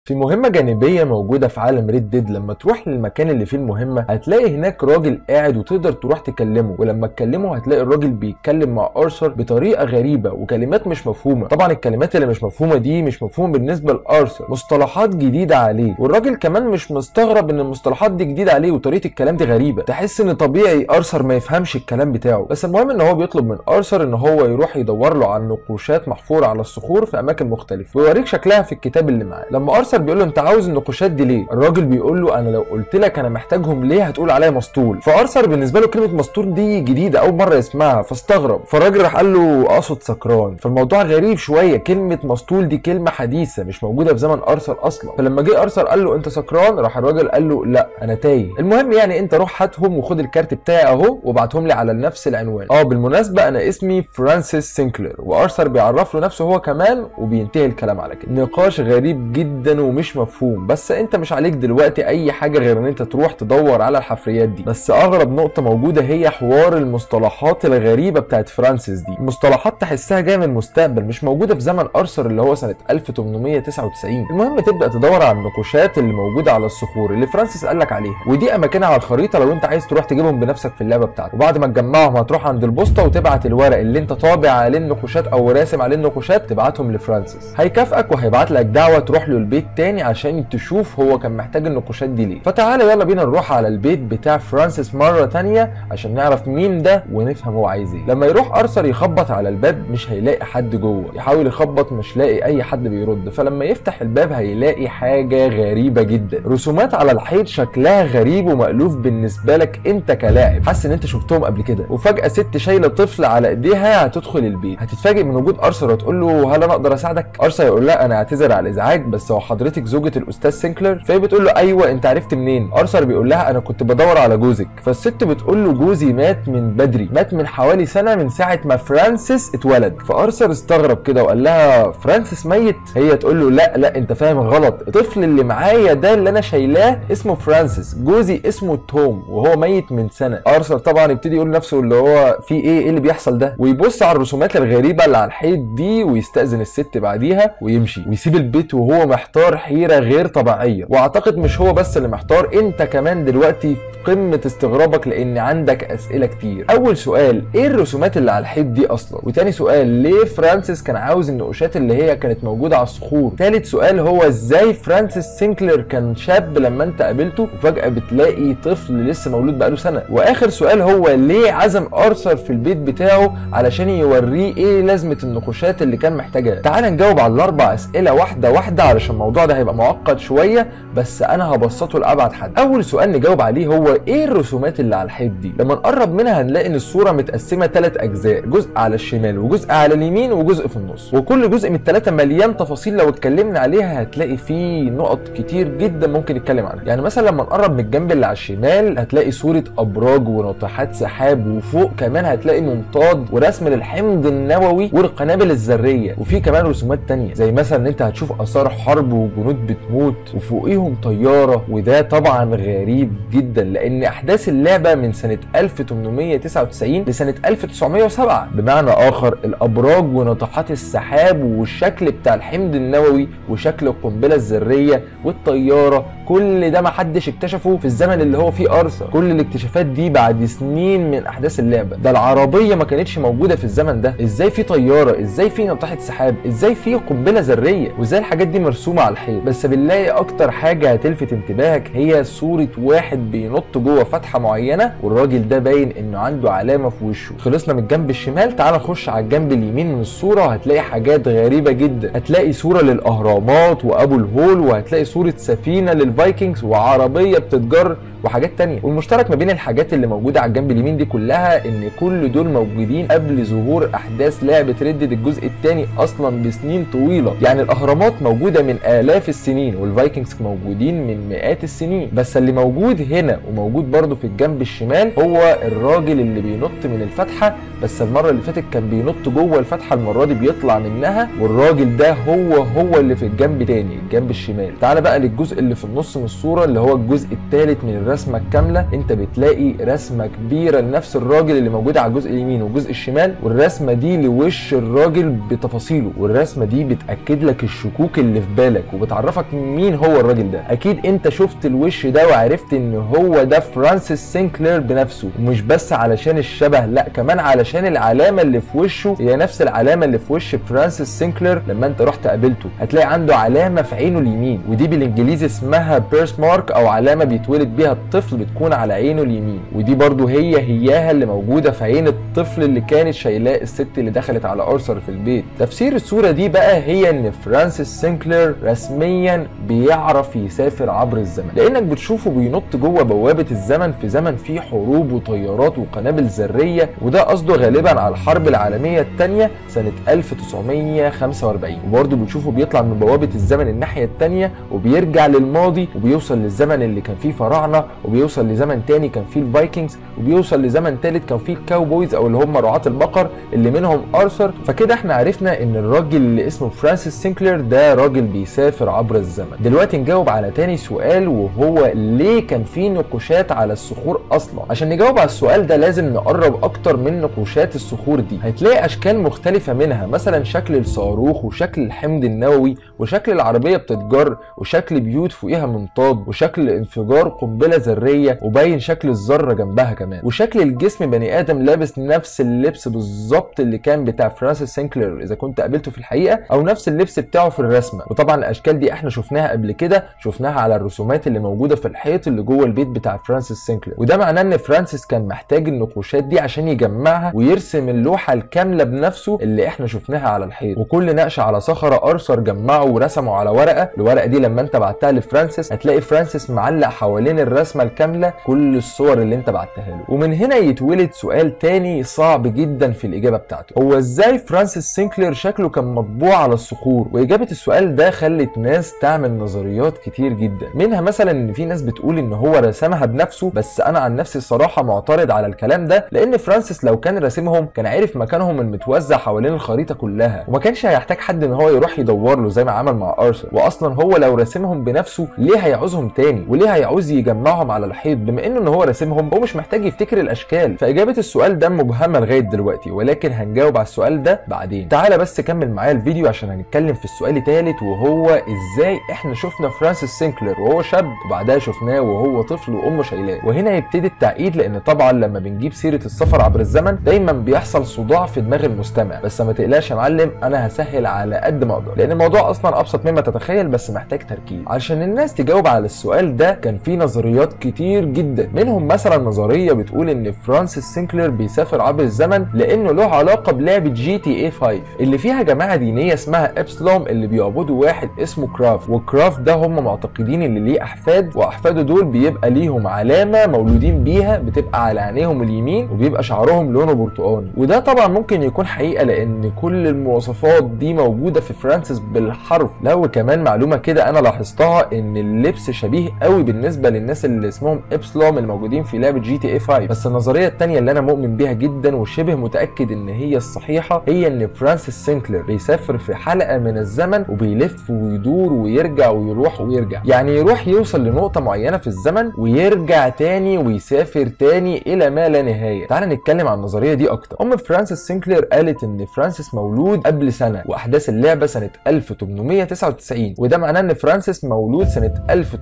في مهمة جانبية موجودة في عالم ريد ديد لما تروح للمكان اللي فيه المهمة هتلاقي هناك راجل قاعد وتقدر تروح تكلمه ولما تكلمه هتلاقي الراجل بيتكلم مع ارثر بطريقة غريبة وكلمات مش مفهومة طبعا الكلمات اللي مش مفهومة دي مش مفهومة بالنسبة لارثر مصطلحات جديدة عليه والراجل كمان مش مستغرب ان المصطلحات دي جديدة عليه وطريقة الكلام دي غريبة تحس ان طبيعي ارثر ما يفهمش الكلام بتاعه بس المهم ان هو بيطلب من ارثر ان هو يروح يدور له على نقوشات محفورة على الصخور في اماكن مختلفة ويوريك شكلها في الكتاب اللي معاه لما ارثر بيقول له انت عاوز النقوشات دي ليه الراجل بيقول له انا لو قلت لك انا محتاجهم ليه هتقول عليا مسطول فارثر بالنسبه له كلمه مسطول دي جديده اول مره يسمعها فاستغرب فالراجل راح قال له اقصد سكران فالموضوع غريب شويه كلمه مسطول دي كلمه حديثه مش موجوده في زمن ارثر اصلا فلما جه ارثر قال له انت سكران راح الراجل قال له لا انا تايه المهم يعني انت روح هاتهم وخد الكارت بتاعي اهو وابعتهم لي على نفس العنوان اه بالمناسبه انا اسمي فرانسيس سينكلر وارثر بيعرف له نفسه هو كمان وبينتهي الكلام على كده نقاش غريب جدا ومش مفهوم بس انت مش عليك دلوقتي اي حاجه غير ان انت تروح تدور على الحفريات دي بس اغرب نقطه موجوده هي حوار المصطلحات الغريبه بتاعت فرانسيس دي مصطلحات تحسها جايه من المستقبل مش موجوده في زمن ارثر اللي هو سنه 1899 المهم تبدا تدور على النقوشات اللي موجوده على الصخور اللي فرانسيس قال لك عليها ودي اماكنها على الخريطه لو انت عايز تروح تجيبهم بنفسك في اللعبه بتاعتك وبعد ما تجمعهم هتروح عند البوسطه وتبعت الورق اللي انت طابع عليه النقوشات او راسم عليه النقوشات تبعتهم لفرانسيس هيكافئك وهيبعت لك دعوه تروح له البيت تاني عشان تشوف هو كان محتاج النقوشات دي ليه فتعالى يلا بينا نروح على البيت بتاع فرانسيس مره تانية عشان نعرف مين ده ونفهم هو عايز ايه لما يروح ارثر يخبط على الباب مش هيلاقي حد جوه يحاول يخبط مش لاقي اي حد بيرد فلما يفتح الباب هيلاقي حاجه غريبه جدا رسومات على الحيط شكلها غريب ومألوف بالنسبه لك انت كلاعب حاسس ان انت شفتهم قبل كده وفجاه ست شايله طفل على ايديها هتدخل البيت هتتفاجئ من وجود ارثر وتقول له هل انا اقدر اساعدك ارثر يقول لها انا اعتذر على الازعاج بس هو حضرتك زوجة الاستاذ سينكلر فهي بتقول له ايوه انت عرفت منين ارثر بيقول لها انا كنت بدور على جوزك فالست بتقول له جوزي مات من بدري مات من حوالي سنه من ساعه ما فرانسيس اتولد فارثر استغرب كده وقال لها فرانسيس ميت هي تقول له لا لا انت فاهم غلط الطفل اللي معايا ده اللي انا شايلاه اسمه فرانسيس جوزي اسمه توم وهو ميت من سنه ارثر طبعا يبتدي يقول لنفسه اللي هو في ايه ايه اللي بيحصل ده ويبص على الرسومات الغريبه اللي على الحيط دي ويستاذن الست بعديها ويمشي ويسيب البيت وهو محتار حيره غير طبيعيه واعتقد مش هو بس اللي محتار انت كمان دلوقتي في قمه استغرابك لان عندك اسئله كتير اول سؤال ايه الرسومات اللي على الحيط دي اصلا وتاني سؤال ليه فرانسيس كان عاوز النقوشات اللي هي كانت موجوده على الصخور تالت سؤال هو ازاي فرانسيس سينكلر كان شاب لما انت قابلته وفجاه بتلاقي طفل لسه مولود بقاله سنه واخر سؤال هو ليه عزم ارثر في البيت بتاعه علشان يوريه ايه لازمه النقوشات اللي كان محتاجها تعال نجاوب على الاربع اسئله واحده واحده علشان الموضوع ده هيبقى معقد شويه بس انا هبسطه لابعد حد اول سؤال نجاوب عليه هو ايه الرسومات اللي على الحيط دي لما نقرب منها هنلاقي ان الصوره متقسمه ثلاث اجزاء جزء على الشمال وجزء على اليمين وجزء في النص وكل جزء من الثلاثه مليان تفاصيل لو اتكلمنا عليها هتلاقي فيه نقط كتير جدا ممكن نتكلم عنها يعني مثلا لما نقرب من الجنب اللي على الشمال هتلاقي صوره ابراج وناطحات سحاب وفوق كمان هتلاقي منطاد ورسم للحمض النووي والقنابل الذريه وفي كمان رسومات تانية زي مثلا ان انت هتشوف اثار حرب وجنود بتموت وفوقيهم طياره وده طبعا غريب جدا لان احداث اللعبه من سنه 1899 لسنه 1907 بمعنى اخر الابراج وناطحات السحاب والشكل بتاع الحمض النووي وشكل القنبله الذريه والطياره كل ده ما حدش اكتشفه في الزمن اللي هو فيه ارثر كل الاكتشافات دي بعد سنين من احداث اللعبه ده العربيه ما كانتش موجوده في الزمن ده ازاي في طياره ازاي في ناطحه سحاب ازاي في قنبله ذريه وازاي الحاجات دي مرسومه على الحيط بس بنلاقي اكتر حاجه هتلفت انتباهك هي صوره واحد بينط جوه فتحه معينه والراجل ده باين انه عنده علامه في وشه خلصنا من الجنب الشمال تعال نخش على الجنب اليمين من الصوره وهتلاقي حاجات غريبه جدا هتلاقي صوره للاهرامات وابو الهول وهتلاقي صوره سفينه للفايكنجز وعربيه بتتجر وحاجات تانية والمشترك ما بين الحاجات اللي موجودة على الجنب اليمين دي كلها ان كل دول موجودين قبل ظهور احداث لعبة ردد الجزء الثاني اصلا بسنين طويلة يعني الاهرامات موجودة من الاف السنين والفايكنجز موجودين من مئات السنين بس اللي موجود هنا وموجود برضه في الجنب الشمال هو الراجل اللي بينط من الفتحة بس المرة اللي فاتت كان بينط جوه الفتحة المرة دي بيطلع منها والراجل ده هو هو اللي في الجنب تاني الجنب الشمال تعال بقى للجزء اللي في النص من الصورة اللي هو الجزء الثالث من الرسمة الكاملة انت بتلاقي رسمة كبيرة لنفس الراجل اللي موجودة على الجزء اليمين والجزء الشمال والرسمة دي لوش الراجل بتفاصيله والرسمة دي بتأكد لك الشكوك اللي في بالك وبتعرفك مين هو الراجل ده اكيد انت شفت الوش ده وعرفت ان هو ده فرانسيس سينكلير بنفسه ومش بس علشان الشبه لا كمان علشان العلامه اللي في وشه هي نفس العلامه اللي في وش فرانسيس سينكلير لما انت رحت قابلته هتلاقي عنده علامه في عينه اليمين ودي بالانجليزي اسمها بيرس مارك او علامه بيتولد بيها الطفل بتكون على عينه اليمين ودي برضو هي هياها اللي موجوده في عين الطفل اللي كانت شايلاه الست اللي دخلت على ارثر في البيت تفسير الصوره دي بقى هي ان فرانسيس سينكلير رسميا بيعرف يسافر عبر الزمن لانك بتشوفه بينط جوه بوابه الزمن في زمن فيه حروب وطيارات وقنابل ذريه وده قصده غالبا على الحرب العالميه الثانيه سنه 1945 وبرضه بتشوفه بيطلع من بوابه الزمن الناحيه الثانيه وبيرجع للماضي وبيوصل للزمن اللي كان فيه فراعنه وبيوصل لزمن تاني كان فيه الفايكنجز وبيوصل لزمن ثالث كان فيه الكاوبويز او اللي هم رعاة البقر اللي منهم ارثر فكده احنا عرفنا ان الراجل اللي اسمه فرانسيس سينكلير ده راجل بيسافر عبر الزمن دلوقتي نجاوب على تاني سؤال وهو ليه كان في نقوشات على الصخور اصلا عشان نجاوب على السؤال ده لازم نقرب اكتر من نقوشات الصخور دي هتلاقي اشكال مختلفه منها مثلا شكل الصاروخ وشكل الحمض النووي وشكل العربيه بتتجر وشكل بيوت فوقيها منطاد وشكل انفجار قنبله ذريه وباين شكل الذره جنبها كمان وشكل الجسم بني ادم لابس نفس اللبس بالظبط اللي كان بتاع فرانسيس سينكلير اذا كنت قابلته في الحقيقه او نفس اللبس بتاعه في الرسمه وطبعا الاشكال دي احنا شفناها قبل كده شفناها على الرسومات اللي موجوده في الحيط اللي جوه البيت بتاع فرانسيس سينكلير وده معناه ان فرانسيس كان محتاج النقوشات دي عشان يجمعها ويرسم اللوحه الكامله بنفسه اللي احنا شفناها على الحيط وكل نقش على صخره ارثر جمعه ورسمه على ورقه الورقه دي لما انت بعتها لفرانسيس هتلاقي فرانسيس معلق حوالين الرسمه الكامله كل الصور اللي انت بعتها له ومن هنا يتولد سؤال تاني صعب جدا في الاجابه بتاعته هو ازاي فرانسيس سينكلير شكله كان مطبوع على الصخور واجابه السؤال ده خلت ناس تعمل نظريات كتير جدا منها مثلا ان في ناس بتقول ان هو رسمها بنفسه بس انا عن نفسي الصراحه معترض على الكلام ده لان فرانسيس لو كان راسمهم كان عارف مكانهم المتوزع حوالين الخريطه كلها وما كانش هيحتاج حد ان هو يروح يدور له زي ما عمل مع ارثر واصلا هو لو راسمهم بنفسه ليه هيعوزهم تاني وليه هيعوز يجمعهم على الحيط بما انه ان هو راسمهم هو مش محتاج يفتكر الاشكال فاجابه السؤال ده مبهمه لغايه دلوقتي ولكن هنجاوب على السؤال ده بعدين تعالى بس كمل معايا الفيديو عشان هنتكلم في السؤال الثالث وهو ازاي احنا شفنا فرانسيس سينكلير وهو شاب وبعدها شفناه وهو طفل وامه شايلاه وهنا يبتدي التعقيد لان طبعا لما بنجيب سيره السفر عبر الزمن دايما بيحصل صداع في دماغ المستمع بس ما تقلقش يا معلم انا هسهل على قد ما اقدر لان الموضوع اصلا ابسط مما تتخيل بس محتاج تركيز عشان الناس تجاوب على السؤال ده كان في نظريات كتير جدا منهم مثلا نظريه بتقول ان فرانسيس سينكلير بيسافر عبر الزمن لانه له علاقه بلعبه جي تي اي 5 اللي فيها جماعه دينيه اسمها ابسلوم اللي بيعبدوا واحد اسمه كراف وكراف ده هم معتقدين ان ليه احفاد واحفاده دول بيبقى ليهم علامه مولودين بيها بتبقى على عينيهم اليمين وبيبقى شعرهم لونه برتقاني وده طبعا ممكن يكون حقيقه لان كل المواصفات دي موجوده في فرانسيس بالحرف لا وكمان معلومه كده انا لاحظتها ان اللبس شبيه قوي بالنسبه للناس اللي اسمهم ابسلوم الموجودين في لعبه جي تي اي 5 بس النظريه الثانيه اللي انا مؤمن بيها جدا وشبه متاكد ان هي الصحيحه هي ان فرانسيس سينكلير بيسافر في حلقه من الزمن وبيلف ويدور ويرجع ويروح ويرجع يعني يروح يوصل لنقطه معينه في الزمن ويرجع تاني ويسافر تاني الى ما لا نهايه تعال نتكلم عن النظريه دي اكتر ام فرانسيس سينكلير قالت ان فرانسيس مولود قبل سنه واحداث اللعبه سنه 1899 وده معناه ان فرانسيس مولود سنه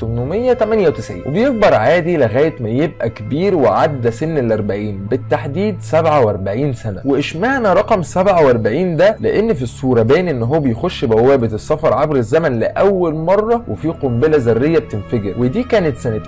1898 وبيكبر عادي لغايه ما يبقى كبير وعدى سن ال 40 بالتحديد 47 سنه واشمعنى رقم 47 ده لان في الصوره باين ان هو بيخش بوابه السفر عبر الزمن لاول مره وفي قنبله ذريه بتنفجر ودي كانت سنه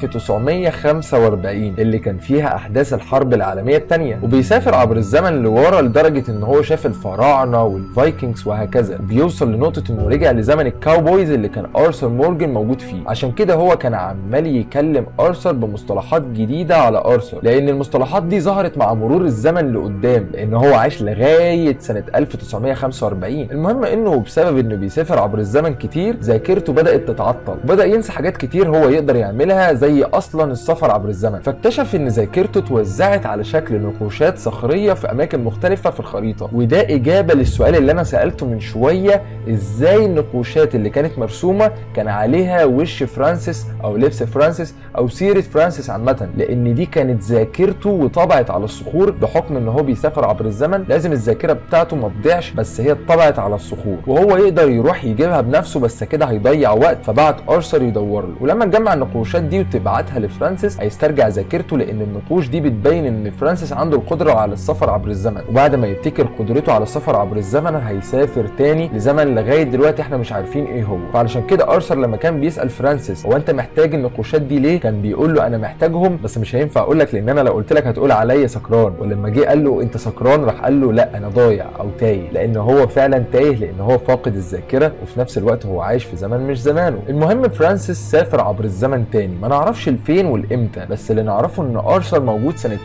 1945 اللي كان فيها احداث الحرب العالميه الثانيه وبيسافر عبر الزمن لورا لدرجه ان هو شاف الفراعنه والفايكنجز وهكذا بيوصل لنقطه انه رجع لزمن الكاوبويز اللي كان ارثر مورجان موجود فيه عشان كده هو كان عمال يكلم ارثر بمصطلحات جديده على ارثر لان المصطلحات دي ظهرت مع مرور الزمن لقدام لان هو عاش لغايه سنه 1945 المهم انه بسبب انه بيسافر عبر الزمن كتير ذاكرته بدات تتعطل وبدا ينسى حاجات كتير هو يقدر يعملها زي اصلا السفر عبر الزمن فاكتشف ان ذاكرته اتوزعت على شكل نقوشات صخريه في اماكن مختلفه في الخريطه وده اجابه للسؤال اللي انا سالته من شويه ازاي النقوشات اللي كانت مرسومه كان عليها وش فرانسيس او لبس فرانسيس او سيره فرانسيس عامه لان دي كانت ذاكرته وطبعت على الصخور بحكم ان هو بيسافر عبر الزمن لازم الذاكره بتاعته ما تضيعش بس هي اتطبعت على الصخور وهو يقدر يروح يجيبها بنفسه بنفسه بس كده هيضيع وقت فبعت ارثر يدور له ولما تجمع النقوشات دي وتبعتها لفرانسيس هيسترجع ذاكرته لان النقوش دي بتبين ان فرانسيس عنده القدره على السفر عبر الزمن وبعد ما يفتكر قدرته على السفر عبر الزمن هيسافر تاني لزمن لغايه دلوقتي احنا مش عارفين ايه هو فعلشان كده ارثر لما كان بيسال فرانسيس هو انت محتاج النقوشات دي ليه كان بيقول له انا محتاجهم بس مش هينفع اقول لك لان انا لو قلت لك هتقول عليا سكران ولما جه قال له انت سكران راح قال له لا انا ضايع او تايه لان هو فعلا تايه لان هو فاقد الذاكره وفي نفس الوقت هو عايش في زمن مش زمانه المهم فرانسيس سافر عبر الزمن تاني ما نعرفش الفين والامتى بس اللي نعرفه ان ارثر موجود سنه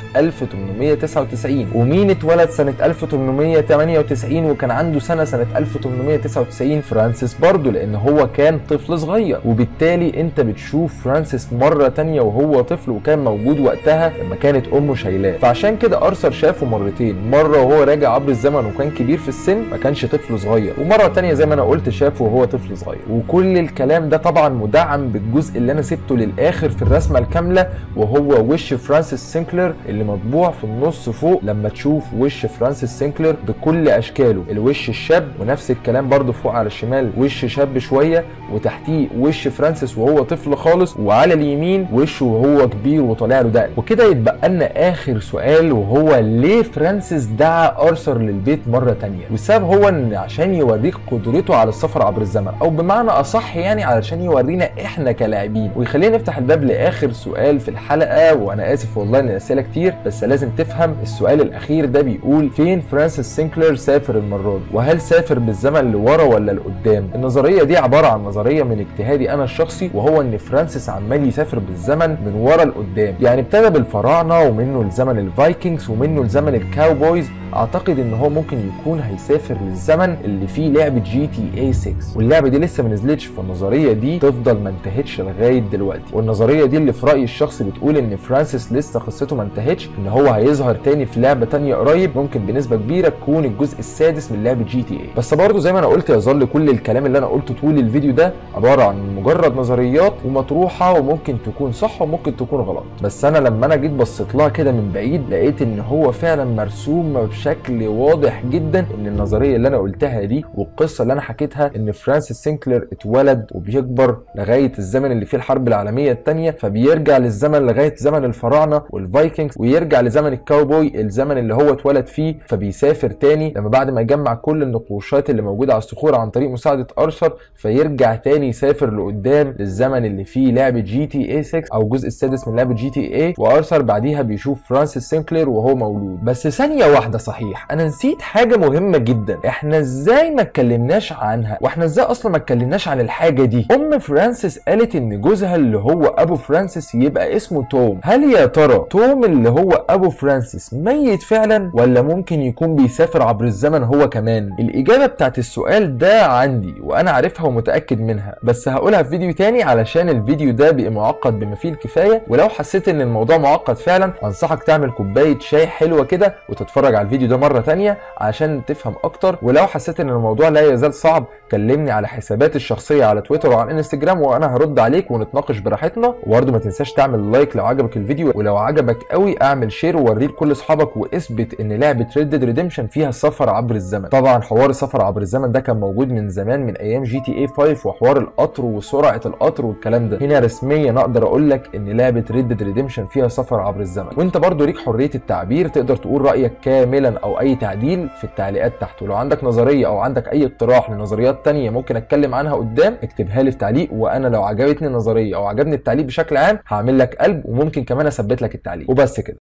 1899 ومين اتولد سنه 1898 وكان عنده سنه سنه 1899 فرانسيس برضه لان هو كان طفل صغير وبالتالي انت بتشوف فرانسيس مره تانية وهو طفل وكان موجود وقتها لما كانت امه شايلاه فعشان كده ارثر شافه مرتين مره وهو راجع عبر الزمن وكان كبير في السن ما كانش طفل صغير ومره تانية زي ما انا قلت شافه وهو طفل صغير وكل الكلام ده طبعا مدعم بالجزء اللي انا سبته للاخر في الرسمه الكامله وهو وش فرانسيس سينكلر اللي مطبوع في النص فوق لما تشوف وش فرانسيس سينكلر بكل اشكاله الوش الشاب ونفس الكلام برضو فوق على الشمال وش شاب شويه وتحتيه وش فرانسيس وهو طفل خالص وعلى اليمين وشه وهو كبير وطالع له دقن وكده يتبقى لنا اخر سؤال وهو ليه فرانسيس دعا ارثر للبيت مره تانية والسبب هو ان عشان يوريك قدرته على السفر عبر الزمن او بمعنى اصح يعني علشان يورينا احنا كلاعبين ويخلينا نفتح الباب لاخر سؤال في الحلقه وانا اسف والله ان الاسئله كتير بس لازم تفهم السؤال الاخير ده بيقول فين فرانسيس سينكلر سافر المره دي وهل سافر بالزمن لورا ولا لقدام النظريه دي عباره عن نظريه من اجتهادي انا الشخصي وهو ان فرانسيس عمال يسافر بالزمن من ورا لقدام يعني ابتدى بالفراعنه ومنه لزمن الفايكنجز ومنه لزمن الكاوبويز اعتقد ان هو ممكن يكون هيسافر للزمن اللي فيه لعبه جي تي اي 6 واللعبه دي لسه ما نزلتش فالنظريه دي تفضل ما انتهتش لغايه دلوقتي والنظريه دي اللي في رايي الشخصي بتقول ان فرانسيس لسه قصته ما انتهتش ان هو هيظهر تاني في لعبه تانية قريب ممكن بنسبه كبيره تكون الجزء السادس من لعبه جي تي اي بس برضه زي ما انا قلت يظل كل الكلام اللي انا قلته طول الفيديو ده عباره عن مجرد نظريات ومطروحه وممكن تكون صح وممكن تكون غلط بس انا لما انا جيت بصيت لها كده من بعيد لقيت ان هو فعلا مرسوم بشكل واضح جدا ان النظريه اللي انا قلتها دي والقصه اللي انا حكيتها ان فرانسيس سينكلر اتولد وبيكبر لغايه الزمن اللي فيه الحرب العالميه الثانيه فبيرجع للزمن لغايه زمن الفراعنه والفايكنجز ويرجع لزمن الكاوبوي الزمن اللي هو اتولد فيه فبيسافر تاني لما بعد ما يجمع كل النقوشات اللي موجوده على الصخور عن طريق مساعده ارثر فيرجع تاني يسافر لقدام للزمن اللي فيه لعبه جي تي اي 6 او الجزء السادس من لعبه جي تي اي وارثر بعديها بيشوف فرانسيس سينكلر وهو مولود بس ثانيه واحده صحيح انا نسيت حاجه مهمه جدا احنا ازاي ما اتكلمناش عنها واحنا ازاي اصلا ما اتكلمناش عن الحاجه دي ام فرانسيس قالت ان جوزها اللي هو ابو فرانسيس يبقى اسمه توم هل يا ترى توم اللي هو ابو فرانسيس ميت فعلا ولا ممكن يكون بيسافر عبر الزمن هو كمان الاجابه بتاعت السؤال ده عندي وانا عارفها ومتاكد منها بس هقولها في فيديو تاني علشان الفيديو ده بقى معقد بما فيه الكفايه ولو حسيت ان الموضوع معقد فعلا انصحك تعمل كوبايه شاي حلوه كده وتتفرج على الفيديو ده مره تانية عشان تفهم اكتر ولو حسيت ان الموضوع لا يزال صعب كلمني على حساباتي الشخصيه على تويتر وعلى انستجرام وانا هرد عليك ونتناقش براحتنا وبرده ما تنساش تعمل لايك لو عجبك الفيديو ولو عجبك قوي اعمل شير ووريه لكل اصحابك واثبت ان لعبه ريد ديد ريديمشن فيها سفر عبر الزمن طبعا حوار السفر عبر الزمن ده كان موجود من زمان من ايام جي تي اي 5 وحوار القطر وسرعه القطر والكلام ده هنا رسميا اقدر اقول لك ان لعبه ريد ديد ريديمشن فيها سفر عبر الزمن وانت برضو ليك حريه التعبير تقدر تقول رايك كاملا او اي تعديل في التعليقات تحت ولو عندك نظريه او عندك اي اقتراح لنظريات تانية ممكن اتكلم عنها قدام اكتبها لي في تعليق وانا لو عجبتني النظريه او عجبني التعليق بشكل عام هعمل لك قلب وممكن كمان اثبت لك التعليق وبس كده